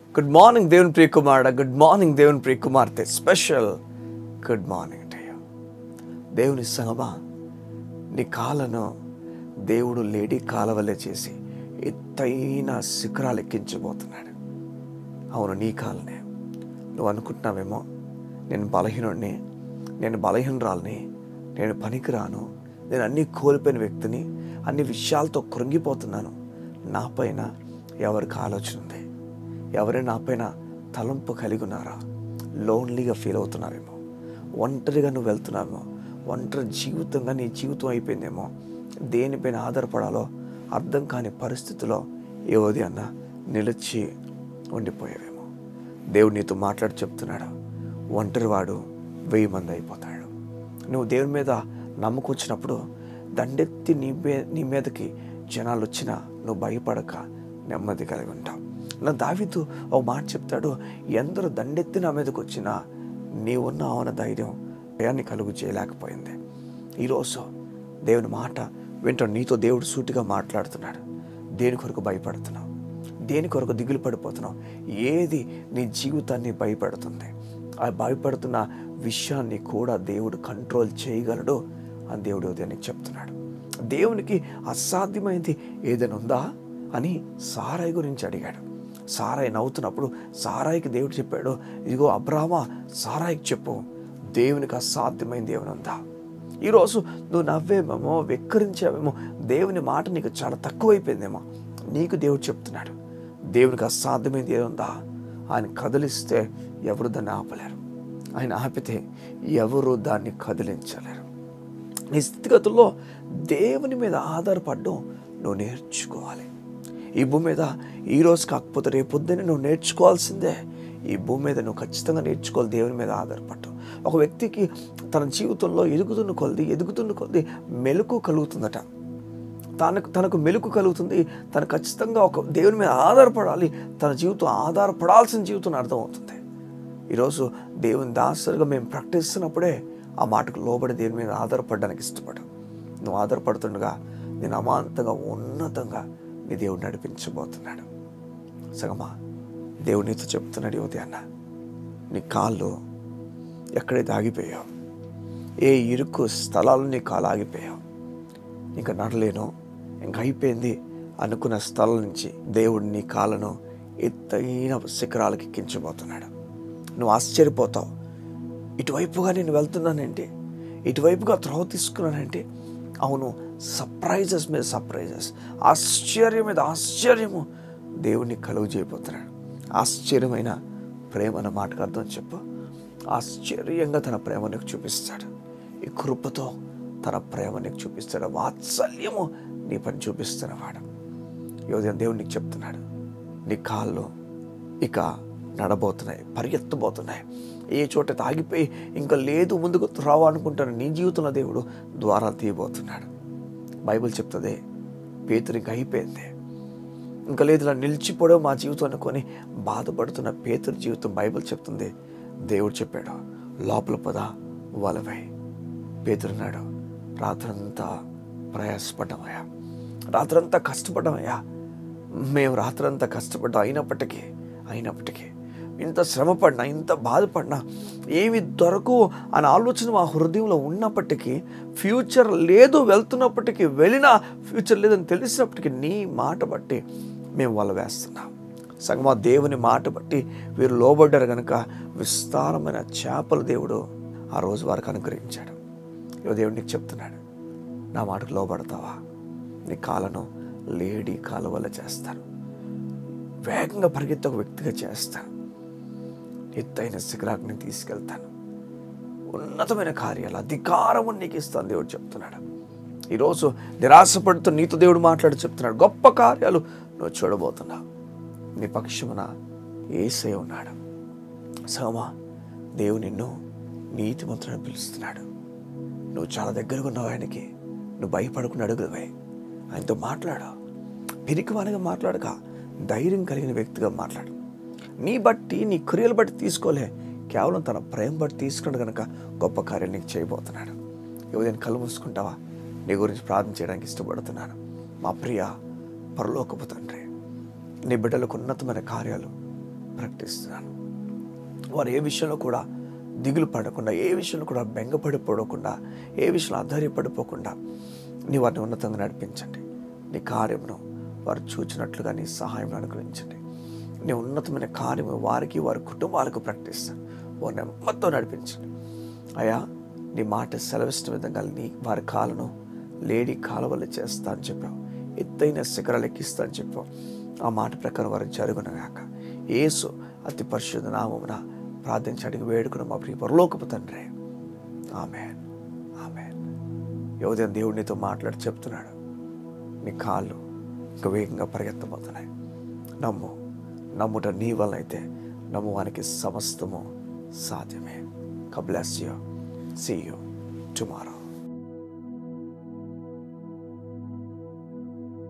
good morning దేవుని ప్రియ కుమారుడ good morning దేవుని ప్రియ కుమార్తె special good morning to you దేవుని సంగమా నీ కాలను దేవుడు లేడీ కాలవలే చేసి ఎత్తైన శిఖరాలు ఎక్కించబోతున్నాడు అవును నీ కాలనే నువ్వు అనుకుంటున్నావేమో నేను బలహీనుడిని నేను బలహీనరాలని నేను పనికిరాను నేను అన్నీ కోల్పోయిన వ్యక్తిని అన్ని విషయాలతో కృంగిపోతున్నాను నా పైన ఎవరికి ఆలోచన ఉంది ఎవరైనా నా పైన తలంపు కలిగి ఉన్నారా లోన్లీగా ఫీల్ అవుతున్నావేమో ఒంటరిగా నువ్వు వెళ్తున్నావేమో ఒంటరి జీవితంగా నీ జీవితం అయిపోయిందేమో దేనిపైన ఆధారపడాలో అర్థం కాని పరిస్థితిలో ఏవోది అన్న నిలిచి ఉండిపోయావేమో దేవుడు నీతో మాట్లాడి చెప్తున్నాడు ఒంటరివాడు వెయ్యి మంది అయిపోతాడు నువ్వు దేవుని మీద నమ్మకం వచ్చినప్పుడు దండెత్తి నీ మీ నీ మీదకి జనాలు వచ్చినా నువ్వు భయపడక నెమ్మది కలిగి ఉంటావు నా దావితో ఒక మాట చెప్తాడు ఎందరూ దండెత్తి నా మీదకి వచ్చినా నీవున్న అవన ధైర్యం భయాన్ని కలుగు చేయలేకపోయింది ఈరోజు దేవుని మాట వింటూ నీతో దేవుడు సూటిగా మాట్లాడుతున్నాడు దేని కొరకు భయపడుతున్నావు దేని కొరకు దిగులు పడిపోతున్నావు ఏది నీ జీవితాన్ని భయపెడుతుంది ఆ భయపడుతున్న విషయాన్ని కూడా దేవుడు కంట్రోల్ చేయగలడు అని దేవుడు ఉదయానికి చెప్తున్నాడు దేవునికి అసాధ్యమైంది ఏదైనా ఉందా అని సారాయి గురించి అడిగాడు సారాయి నవ్వుతున్నప్పుడు సారాయికి దేవుడు చెప్పాడు ఇదిగో అబ్రామా సారాయికి చెప్పు దేవునికి అసాధ్యమైంది ఏమైనా ఉందా ఈరోజు నువ్వు నవ్వేమేమో వెక్కరించావేమో దేవుని మాట నీకు చాలా తక్కువైపోయిందేమో నీకు దేవుడు చెప్తున్నాడు దేవునికి అసాధ్యమైంది ఏముందా ఆయన కదిలిస్తే ఎవరు దాన్ని ఆపలేరు ఆయన ఆపితే ఎవరు దాన్ని కదిలించలేరు నీ స్థితిగతుల్లో దేవుని మీద ఆధారపడడం నువ్వు నేర్చుకోవాలి ఈ భూమి మీద ఈ రోజు కాకపోతే రేపొద్దునే నువ్వు నేర్చుకోవాల్సిందే ఈ భూమి మీద నువ్వు ఖచ్చితంగా నేర్చుకోవాలి దేవుని మీద ఆధారపడటం ఒక వ్యక్తికి తన జీవితంలో ఎదుగుతున్న కొలది ఎదుగుతున్న కొలది మెలకు కలుగుతుందట తనకు తనకు మెలకు కలుగుతుంది తను ఖచ్చితంగా ఒక దేవుని మీద ఆధారపడాలి తన జీవితం ఆధారపడాల్సిన జీవితం అర్థమవుతుంది ఈరోజు దేవుని దాసరుగా మేము ప్రకటిస్తున్నప్పుడే ఆ మాటకు లోబడి దేవుని మీద ఆధారపడడానికి ఇష్టపడు నువ్వు ఆధారపడుతుండగా నేను అమాంతంగా ఉన్నతంగా నీ దేవుడు నడిపించబోతున్నాడు సగమా దేవుడు నీతో చెప్తున్నాడు యువతి అన్న నీ కాళ్ళు ఎక్కడైతే ఆగిపోయావు ఏ ఇరుకు స్థలాల్లో నీ కాలు ఆగిపోయావు ఇంకా నడలేను ఇంకా అయిపోయింది అనుకున్న స్థలం నుంచి దేవుడు నీ కాళ్ళను ఎత్తైన శిఖరాలకి ఎక్కించబోతున్నాడు నువ్వు ఆశ్చర్యపోతావు ఇటువైపుగా నేను వెళ్తున్నానంటే ఇటువైపుగా త్రోవ తీసుకున్నానంటే అవును సర్ప్రైజెస్ మీద సర్ప్రైజెస్ ఆశ్చర్యం మీద ఆశ్చర్యము దేవుడిని కలుగు చేయబోతున్నాడు ఆశ్చర్యమైన ప్రేమ అన్న మాటకు అర్థం చెప్పు ఆశ్చర్యంగా తన ప్రేమ నీకు చూపిస్తాడు ఈ కృపతో తన ప్రేమ నీకు చూపిస్తాడు వాత్సల్యము నీ పని చూపిస్తున్నవాడు ఈ ఉదయం దేవుడు నీకు చెప్తున్నాడు నీ కాళ్ళు ఇక నడబోతున్నాయి పరిగెత్తబోతున్నాయి ఏ చోట తాగిపోయి ఇంకా లేదు ముందుకు రావు అనుకుంటాను నీ జీవితంలో దేవుడు ద్వారాలు తీయబోతున్నాడు బైబిల్ చెప్తుంది పేతురు ఇంకా అయిపోయింది ఇంకా లేదు ఇలా నిలిచిపోవడం మా జీవితం అనుకొని బాధపడుతున్న పేతురు జీవితం బైబిల్ చెప్తుంది దేవుడు చెప్పాడు లోపల పద వలవై పేతురున్నాడు రాత్రంతా ప్రయాసపడ్డామయ్యా రాత్రంతా కష్టపడ్డామయ్యా మేము రాత్రంతా కష్టపడ్డాం అయినప్పటికీ అయినప్పటికీ ఇంత శ్రమపడినా ఇంత బాధపడినా ఏమి దొరకు అనే ఆలోచన మా హృదయంలో ఉన్నప్పటికీ ఫ్యూచర్ లేదు వెళ్తున్నప్పటికీ వెళ్ళినా ఫ్యూచర్ లేదని తెలిసినప్పటికీ నీ మాట బట్టి మేము వల వేస్తున్నాం సగమా దేవుని మాట బట్టి వీరు లోబడ్డారు కనుక విస్తారమైన చేపల దేవుడు ఆ రోజు వారికి అనుగ్రహించాడు ఇవ దేవుడు నీకు చెప్తున్నాడు నా మాటకు లోబడతావా నీ కాలను లేడీ కాలు వల్ల చేస్తాను వేగంగా పరిగెత్తే ఒక వ్యక్తిగా చేస్తాను ఎత్తైన శిఖరాగ్ని తీసుకెళ్తాను ఉన్నతమైన కార్యాలు అధికారము నీకు ఇస్తాను దేవుడు చెప్తున్నాడు ఈరోజు నిరాశపడుతూ నీతో దేవుడు మాట్లాడి చెప్తున్నాడు గొప్ప కార్యాలు నువ్వు చూడబోతున్నావు నీ పక్షమున ఏసే ఉన్నాడు సోమా దేవుడు నిన్ను నీతిమంతులను పిలుస్తున్నాడు నువ్వు చాలా దగ్గరగా ఉన్నావు ఆయనకి నువ్వు భయపడకుండా అడుగుదవే ఆయనతో మాట్లాడు పిరికివానిగా మాట్లాడక ధైర్యం కలిగిన వ్యక్తిగా మాట్లాడు నీ బట్టి నీ క్రియలు బట్టి తీసుకోలే కేవలం తన ప్రేమ బట్టి తీసుకున్నాడు కనుక గొప్ప కార్యాలు నీకు చేయబోతున్నాడు ఉదయం కళ్ళు మూసుకుంటావా నీ గురించి ప్రార్థన చేయడానికి ఇష్టపడుతున్నాను మా ప్రియ పరలోకపు తండ్రి నీ బిడ్డలకు ఉన్నతమైన కార్యాలు ప్రకటిస్తున్నాను వారు ఏ విషయంలో కూడా దిగులు పడకుండా ఏ విషయంలో కూడా బెంగపడిపోకుండా ఏ విషయంలో ఆధారపడిపోకుండా నీ వారిని ఉన్నతంగా నడిపించండి నీ కార్యమును వారు చూచినట్లుగా నీ సహాయం అనుగ్రహించండి నీ ఉన్నతమైన కార్యము వారికి వారి కుటుంబాలకు ప్రకటిస్తాను వారి నెమ్మదితో నడిపించండి అయా నీ మాట సెలవిస్తున్న విధంగా నీ వారి కాలను లేడీ కాలువలు చేస్తా అని చెప్పావు ఎత్తైన శిఖరాలు ఎక్కిస్తా అని చెప్పావు ఆ మాట ప్రకారం వారు జరుగునగాక యేసు అతి పరిశుద్ధ నామమున ప్రార్థించి అడిగి వేడుకున్న మా ప్రియ పరలోకపు తండ్రి ఆమె ఆమె యువదయం దేవుడు నీతో మాట్లాడి చెప్తున్నాడు నీ కాళ్ళు ఇంకా వేగంగా పరిగెత్తబోతున్నాయి నమ్ము నమ్ముట నీ వల్ల అయితే నమ్మువానికి సమస్తము సాధ్యమే God bless you see you tomorrow